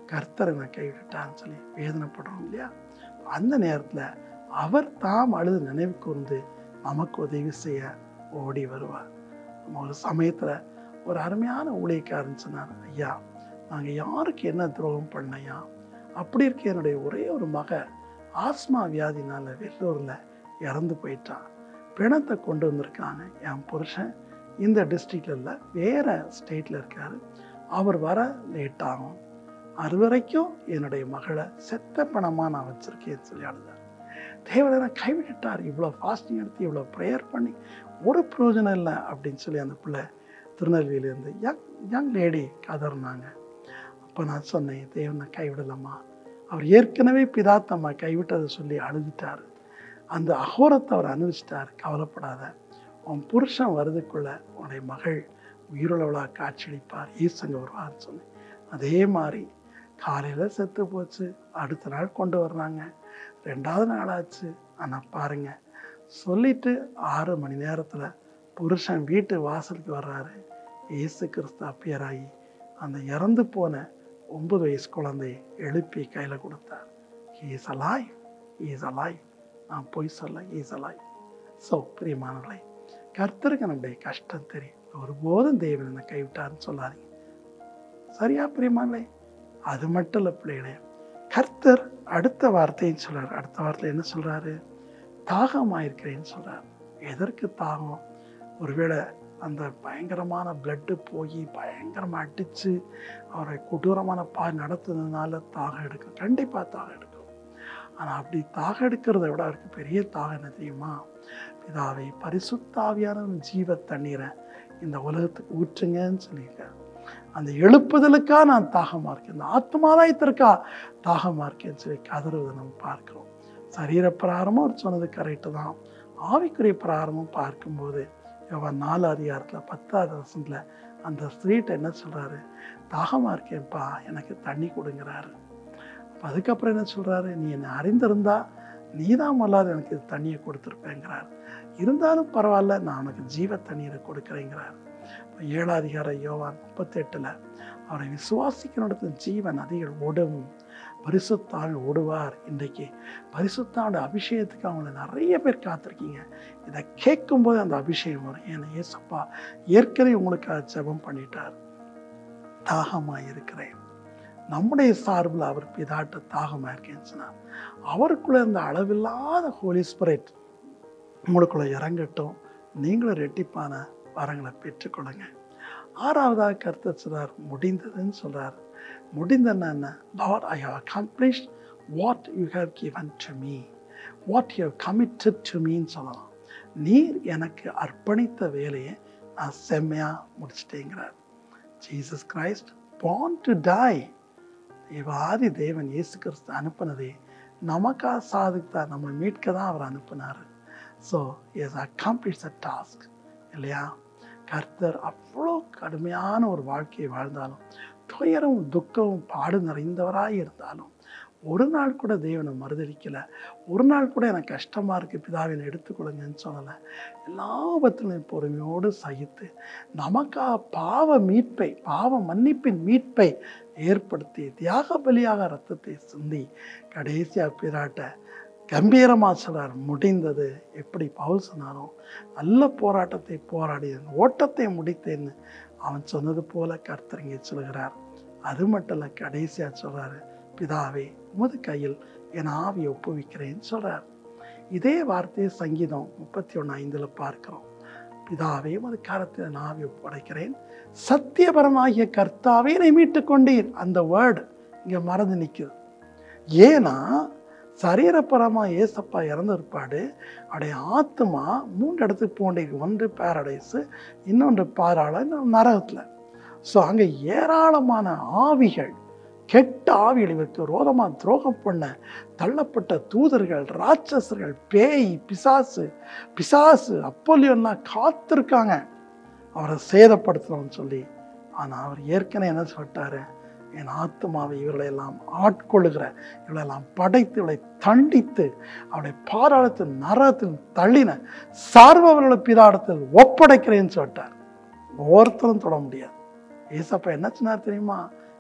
கர்த்தரை நான் கைவிட்டான்னு சொல்லி வேதனைப்படுறோம் இல்லையா அந்த நேரத்தில் அவர் தாம் அழுது நினைவு கூர்ந்து நமக்கு உதவி செய்ய ஓடி வருவார் நம்ம ஒரு சமயத்தில் ஒரு அருமையான ஊழியக்காரன் சொன்னார் ஐயா நாங்கள் யாருக்கு என்ன துரோகம் பண்ணையா அப்படி இருக்க என்னுடைய ஒரே ஒரு மக ஆஸ்மா வியாதினால வெள்ளூரில் இறந்து போயிட்டான் பிணத்தை கொண்டு வந்திருக்காங்க என் புருஷன் இந்த டிஸ்ட்ரிக்டில் இல்லை வேறு ஸ்டேட்டில் இருக்கார் அவர் வர லேட் ஆகும் அது வரைக்கும் என்னுடைய மகளை செத்த பணமாக நான் வச்சுருக்கேன்னு சொல்லி அழுதார் தேவனை கைவிட்டுட்டார் இவ்வளோ ஃபாஸ்டிங் எடுத்து இவ்வளோ ப்ரேயர் பண்ணி ஒரு பிரயோஜனம் இல்லை அப்படின்னு சொல்லி அந்த பிள்ளை திருநெல்வேலியிலேருந்து யங் யங் லேடி கதறினாங்க அப்போ நான் சொன்னேன் தேவனை கைவிடலாமா அவர் ஏற்கனவே பிதாத்தம்மா கைவிட்டதை சொல்லி அழுதுட்டார் அந்த அகோரத்தை அவர் அனுபவிச்சிட்டார் கவலைப்படாத உன் புருஷன் வரதுக்குள்ள உன்னுடைய மகள் உயிருள்ளவளாக காட்சியளிப்பார் ஈசங்க வருவார்னு சொன்னேன் அதே மாதிரி காலையில் செத்து போச்சு அடுத்த நாள் கொண்டு வர்றாங்க ரெண்டாவது நாள் ஆச்சு ஆனால் பாருங்க சொல்லிட்டு ஆறு மணி நேரத்தில் புருஷன் வீட்டு வாசலுக்கு வர்றாரு இயேசு கிறிஸ்து அப்பியராகி அந்த இறந்து போன ஒன்பது வயசு குழந்தையை எழுப்பி கையில் கொடுத்தார் ஈஸ் அலாய் ஈஸ் அலாய் நான் பொய் சொல்ல ஈஸ் அலாய் ஸோ பிரியமானவர்களே கர்த்தருக்கு நம்முடைய கஷ்டம் தெரியும் ஒருபோதும் தேவன் என்னை கைவிட்டார்னு சொல்லாதீங்க சரியா பிரியமானே அது மட்டும் இல்லை பிள்ளைகளே கர்த்தர் அடுத்த வார்த்தைன்னு சொல்றாரு அடுத்த வார்த்தை என்ன சொல்றாரு தாகமாயிருக்கிறேன்னு சொல்றாரு எதற்கு தாகம் ஒருவேளை அந்த பயங்கரமான பிளட்டு போய் பயங்கரமாக அடித்து அவரை கொடூரமான பா நடத்துனதுனால தாகம் எடுக்கும் கண்டிப்பாக தாகம் எடுக்கும் ஆனால் அப்படி தாகம் எடுக்கிறத விட அவருக்கு பெரிய தாகம் என்ன தெரியுமா பிதாவை பரிசுத்தாவியான ஜீவ தண்ணீரை இந்த உலகத்துக்கு ஊற்றுங்கன்னு சொல்லியிருக்காரு அந்த எழுப்புதலுக்காக நான் தாகமாக இருக்கேன் இந்த ஆத்மாதாயத்திற்கா தாகமாக இருக்கேன்னு சொல்லி கதறுவதை நம்ம பார்க்கிறோம் சரீர பிராரமும் அவர் சொன்னது கரெக்டு தான் ஆவிக்குரிய பிராரமும் பார்க்கும்போது யோவான் நாலு அதிகாரத்தில் பத்தாவது வருஷத்தில் அந்த ஸ்திரீட்ட என்ன சொல்கிறாரு தாகமாக இருக்கேன்ப்பா எனக்கு தண்ணி கொடுங்கிறாரு அப்ப அதுக்கப்புறம் என்ன சொல்கிறாரு நீ என்னை அறிந்திருந்தா நீ தான் முதலாவது எனக்கு தண்ணியை கொடுத்துருப்பேங்கிறார் இருந்தாலும் பரவாயில்ல நான் உனக்கு ஜீவ தண்ணீரை கொடுக்குறேங்கிறார் இப்ப ஏழாம் அதிகார யோவான் முப்பத்தெட்டில் அவரை விசுவாசிக்கிறோட ஜீவ நதிகள் ஓடும் பரிசுத்தாள் ஓடுவார் இன்றைக்கு பரிசுத்தாவோட அபிஷேகத்துக்கு அவங்கள நிறைய பேர் காத்திருக்கீங்க இதை கேட்கும்போது அந்த அபிஷேகம் வரும் ஏன்னா ஏசப்பா ஏற்கனவே உங்களுக்கு ஜெபம் பண்ணிட்டார் தாகமாக இருக்கிறேன் நம்முடைய சார்பில் அவர் பிதாட்ட தாகமாக இருக்கேன்னு சொன்னார் அவருக்குள்ள இந்த அளவில்லாத ஹோலி ஸ்பிரிட் உங்களுக்குள்ள இறங்கட்டும் நீங்களும் ரெட்டிப்பான வரங்களை பெற்றுக்கொள்ளுங்க ஆறாவதாக கருத்து சொல்றார் முடிந்ததுன்னு சொல்றார் முடிந்தன்னா என்ன Lord I have accomplish what you have given to me what you have committed to மீன்னு சொல்லலாம் நீர் எனக்கு அர்ப்பணித்த வேலையை நான் செம்மையாக முடிச்சிட்டேங்கிறார் Jesus Christ born to die தேவாதி தேவன் இயேசு கிறிஸ்து அனுப்புனதே நமக்கா சாதித்தா நம்ம மீட்க தான் அவர் அனுப்புனார் so is accomplish a task இல்லையா கர்த்தர் அவ்வளோ கடுமையான ஒரு வாழ்க்கையை வாழ்ந்தாலும் துயரம் துக்கமும் பாடு நிறைந்தவராக இருந்தாலும் ஒரு நாள் கூட தேவனை மறுதளிக்கலை ஒரு நாள் கூட எனக்கு கஷ்டமாக இருக்குது பிதாவினை எடுத்துக்கொள்ளுங்கன்னு சொல்லலை எல்லாவற்றிலும் பொறுமையோடு சகித்து நமக்கா பாவ மீட்பை பாவ மன்னிப்பின் மீட்பை ஏற்படுத்தி தியாக பலியாக ரத்தத்தை சிந்தி கடைசியாக பிராட்ட கம்பீரமாக சொல்றார் முடிந்தது எப்படி பவுல் சொன்னாரோ நல்ல போராட்டத்தை போராடி ஓட்டத்தை முடித்தேன்னு அவன் சொன்னது போல கர்த்தர் இங்கே சொல்கிறார் அது மட்டும் இல்லை கடைசியாக சொல்றாரு பிதாவே உமது கையில் என் ஆவியை ஒப்புவிக்கிறேன்னு சொல்றார் இதே வார்த்தையை சங்கீதம் முப்பத்தி ஒன்று ஐந்தில் பார்க்கிறோம் பிதாவே உமது கரத்தில் என் ஆவியை ஒப்படைக்கிறேன் சத்தியபரமாகிய கர்த்தாவே என்னை மீட்டு கொண்டீர் அந்த வேர்டு இங்கே மறந்து நிற்குது ஏன்னா சரீரப்பரமாக ஏசப்பா இறந்த பிற்பாடு அவருடைய ஆத்மா மூன்று இடத்துக்கு போண்டிருக்கு ஒன்று பேரடைஸு இன்னொன்று பாராள இன்னொன்று நரகத்தில் ஸோ அங்கே ஏராளமான ஆவிகள் கெட்ட ஆவிகள் இவருக்கு ரோதமாக துரோகம் பண்ண தள்ளப்பட்ட தூதர்கள் ராட்சசர்கள் பேய் பிசாசு பிசாசு அப்போலியெல்லாம் காத்திருக்காங்க அவரை சேதப்படுத்தணும்னு சொல்லி ஆனால் அவர் ஏற்கனவே என்ன சொல்லிட்டாரு என் ஆத்மாவை இவர்களை எல்லாம் ஆட்கொள்ளுகிற இவளெல்லாம் படைத்து இவளை தண்டித்து அவளை பாராளத்தில் நரகத்தில் தள்ளின சார்பவர்களை பிதாடத்தில் ஒப்படைக்கிறேன்னு சொல்லிட்டார் ஒருத்தரும் தொட முடியாது ஏசப்பா என்ன சொன்னார் தெரியுமா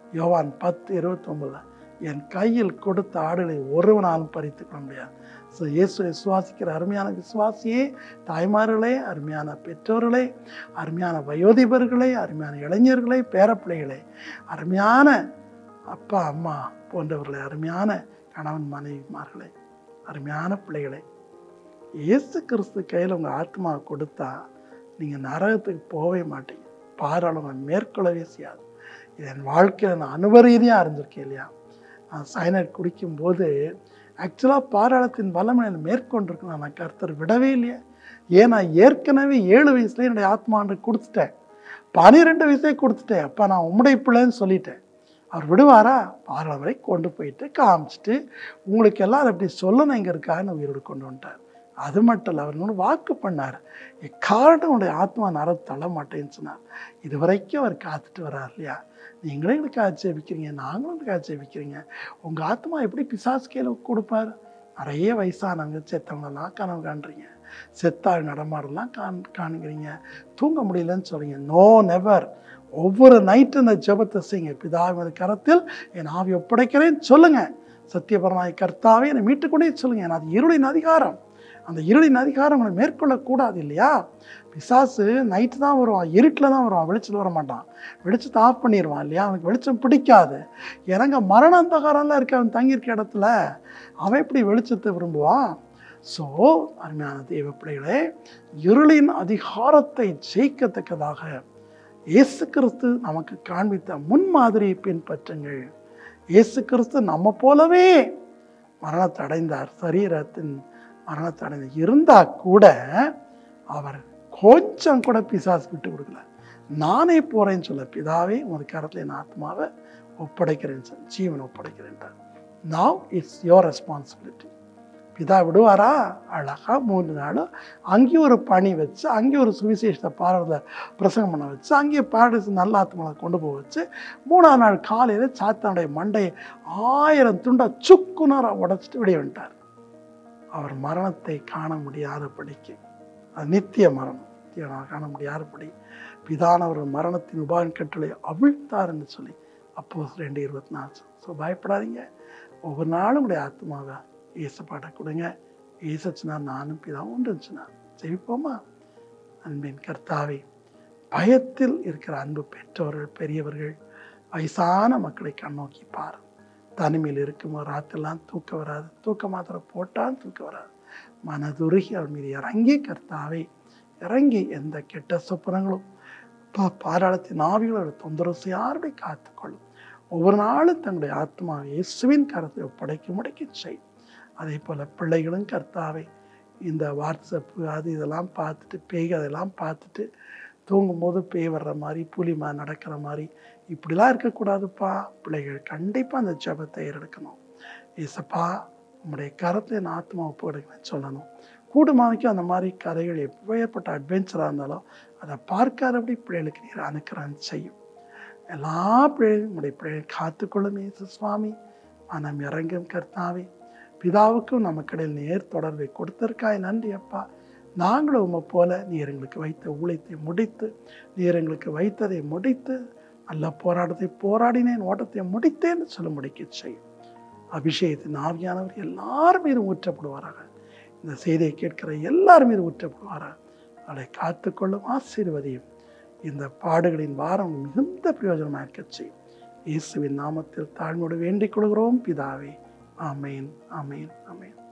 யோவான் பத்து இருபத்தொம்பதில் என் கையில் கொடுத்த ஆடுகளை ஒருவனாலும் பறித்து கொள்ள முடியாது ஸோ இயேசு விசுவாசிக்கிற அருமையான விசுவாசியே தாய்மார்களே அருமையான பெற்றோர்களே அருமையான வயோதிபர்களே அருமையான இளைஞர்களே பேரப்பிள்ளைகளே அருமையான அப்பா அம்மா போன்றவர்களே அருமையான கணவன் மனைவிமார்களே அருமையான பிள்ளைகளே இயேசு கிறிஸ்து கையில் உங்கள் ஆத்மாவை கொடுத்தா நீங்கள் நரகத்துக்கு போகவே மாட்டீங்க பாராளுமன் மேற்கொள்ளவே செய்யாது இது என் வாழ்க்கையில் நான் அனுபவரீதியாக அறிஞ்சிருக்கேன் இல்லையா நான் சைனட் குடிக்கும்போது ஆக்சுவலாக பாராளத்தின் வல்லமை என்னை மேற்கொண்டிருக்கு நான் கருத்தர் விடவே இல்லையே ஏன் நான் ஏற்கனவே ஏழு வயசுல என்னுடைய ஆத்மாண்டு கொடுத்துட்டேன் பனிரெண்டு வயசே கொடுத்துட்டேன் அப்போ நான் உம்முடைய பிள்ளைன்னு சொல்லிட்டேன் அவர் விடுவாரா பாராளம் வரை கொண்டு போயிட்டு காமிச்சிட்டு உங்களுக்கு எல்லாம் அதை அப்படி சொல்லணும் இங்கே இருக்கான்னு உயிரோடு கொண்டு வந்துட்டார் அது மட்டும் இல்லை அவர் இன்னொன்று வாக்கு பண்ணார் எக்காரணம் உடைய ஆத்மா நர தள்ள மாட்டேன்னு சொன்னார் இது வரைக்கும் அவர் காத்துட்டு வர்றார் இல்லையா நீங்களும் எங்களுக்கு ஆட்சேபிக்கிறீங்க நாங்களும் எங்களுக்கு ஆட்சேபிக்கிறீங்க உங்கள் ஆத்மா எப்படி பிசாசு கையில் கொடுப்பார் நிறைய வயசானவங்க செத்தவங்களெல்லாம் கனவு காண்றீங்க செத்தாள் நடமாடலாம் காண் காணுங்கிறீங்க தூங்க முடியலன்னு சொல்றீங்க நோ நெவர் ஒவ்வொரு நைட்டும் இந்த ஜெபத்தை செய்யுங்க பிதாவின் கரத்தில் என் ஆவி ஒப்படைக்கிறேன்னு சொல்லுங்க சத்தியபரமாய் கர்த்தாவே என்னை மீட்டுக்கொண்டே சொல்லுங்க ஏன்னா அது இருளின் அதிகாரம் அந்த இருளின் அதிகாரம் உங்களை மேற்கொள்ளக்கூடாது இல்லையா பிசாசு நைட்டு தான் வருவான் இருட்டில் தான் வருவான் வெளிச்சத்தில் வர மாட்டான் வெளிச்சத்தை ஆஃப் பண்ணிடுவான் இல்லையா அவனுக்கு வெளிச்சம் பிடிக்காது எனக்கு மரண அந்தகாரம்லாம் இருக்க அவன் தங்கியிருக்க இடத்துல அவன் எப்படி வெளிச்சத்தை விரும்புவான் ஸோ அருமையான தெய்வ பிள்ளைகளே இருளின் அதிகாரத்தை ஜெயிக்கத்தக்கதாக இயேசு கிறிஸ்து நமக்கு காண்பித்த முன்மாதிரியை பின்பற்றுங்கள் இயேசு கிறிஸ்து நம்ம போலவே மரணத்தை அடைந்தார் சரீரத்தின் மரணத்தை அடைந்து இருந்தால் கூட அவர் கொஞ்சம் கூட பிசாசு விட்டு கொடுக்கல நானே போகிறேன்னு சொல்ல பிதாவே உமது கரத்தில் என் ஆத்மாவை ஒப்படைக்கிறேன் சார் ஜீவனை ஒப்படைக்கிறேன்ட்டார் now இட்ஸ் யோர் ரெஸ்பான்சிபிலிட்டி பிதா விடுவாரா அழகா மூன்று நாளும் அங்கேயும் ஒரு பணி வச்சு அங்கேயும் ஒரு சுவிசேஷத்தை பாரத பிரசங்கம் பண்ண வச்சு அங்கேயே பாரடைஸ் நல்ல ஆத்மாவை கொண்டு போக வச்சு மூணாவது நாள் காலையில் சாத்தானுடைய மண்டையை ஆயிரம் துண்டா சுக்குனரை உடைச்சிட்டு விடிய வந்துட்டார் அவர் மரணத்தை காண முடியாதபடிக்கு அது நித்திய மரணம் நித்திய மரணம் காண முடியாதபடி பிதானவர் மரணத்தின் உபான் கட்டளை அவிழ்த்தார் என்று சொல்லி அப்போ ரெண்டு இருபத்தி நாலு ஸோ பயப்படாதீங்க ஒவ்வொரு நாளும் உங்களுடைய ஆத்மாவை ஏசப்பாட்ட கொடுங்க ஏசச்சுனா நானும் பிதாவும் உண்டுச்சுனா ஜெயிப்போமா அன்பின் கர்த்தாவே பயத்தில் இருக்கிற அன்பு பெற்றோர்கள் பெரியவர்கள் வயசான மக்களை கண்ணோக்கி பாரு தனிமையில் இருக்கும்போது ராத்திரெல்லாம் தூக்கம் வராது தூக்க மாத்திரை போட்டாலும் தூக்கம் வராது மனதுருகி அவர் மீது இறங்கி கர்த்தாவே இறங்கி எந்த கெட்ட சொப்பனங்களும் பா- பாராளத்தின் ஆவிகளோட தொந்தரவு செய்யாருடைய காத்துக்கொள்ளும் ஒவ்வொரு நாளும் தங்களுடைய ஆத்மாவை இயேசுவின் கரத்தை ஒப்படைக்க முடைக்க செய் அதே போல் பிள்ளைகளும் கர்த்தாவை இந்த வாட்ஸ்அப்பு அது இதெல்லாம் பார்த்துட்டு பேய் அதெல்லாம் பார்த்துட்டு தூங்கும்போது பேய் வர்ற மாதிரி புலிமா நடக்கிற மாதிரி இப்படிலாம் இருக்கக்கூடாதுப்பா பிள்ளைகள் கண்டிப்பாக அந்த ஜெபத்தை ஏறெடுக்கணும் ஏசப்பா உங்களுடைய கரத்தை என் ஆத்மா ஒப்புக்கொடுக்கணும்னு சொல்லணும் கூடுமாவைக்கும் அந்த மாதிரி கதைகள் எப்பேற்பட்ட அட்வென்ச்சராக இருந்தாலும் அதை பார்க்காதபடி பிள்ளைகளுக்கு நீர் அனுக்கிறான் செய்யும் எல்லா பிள்ளைகளும் உங்களுடைய பிள்ளைகள் காத்துக்கொள்ளும் இயேசு சுவாமி மனம் இறங்கும் கர்த்தாவே பிதாவுக்கும் நமக்கிடையில் நேர் தொடர்பை கொடுத்ததற்காய் நன்றி அப்பா நாங்களும் உம்மை போல நீர் எங்களுக்கு வைத்த ஊழியத்தை முடித்து நீர் எங்களுக்கு வைத்ததை முடித்து நல்ல போராட்டத்தை போராடினேன் ஓட்டத்தை முடித்தேன்னு சொல்ல முடிக்க செய்யும் அபிஷேகத்தின் ஆவியானவர் எல்லார் மீதும் ஊற்றப்படுவாராக இந்த செய்தியை கேட்கிற எல்லார் மீதும் ஊற்றப்படுவாராக அதை காத்துக்கொள்ளும் ஆசீர்வதியும் இந்த பாடுகளின் வாரம் மிகுந்த பிரயோஜனமாக இருக்கச் செய்யும் இயேசுவின் நாமத்தில் தாழ்மையோடு வேண்டிக் கொள்கிறோம் பிதாவே ஆமேன் ஆமேன் ஆமேன்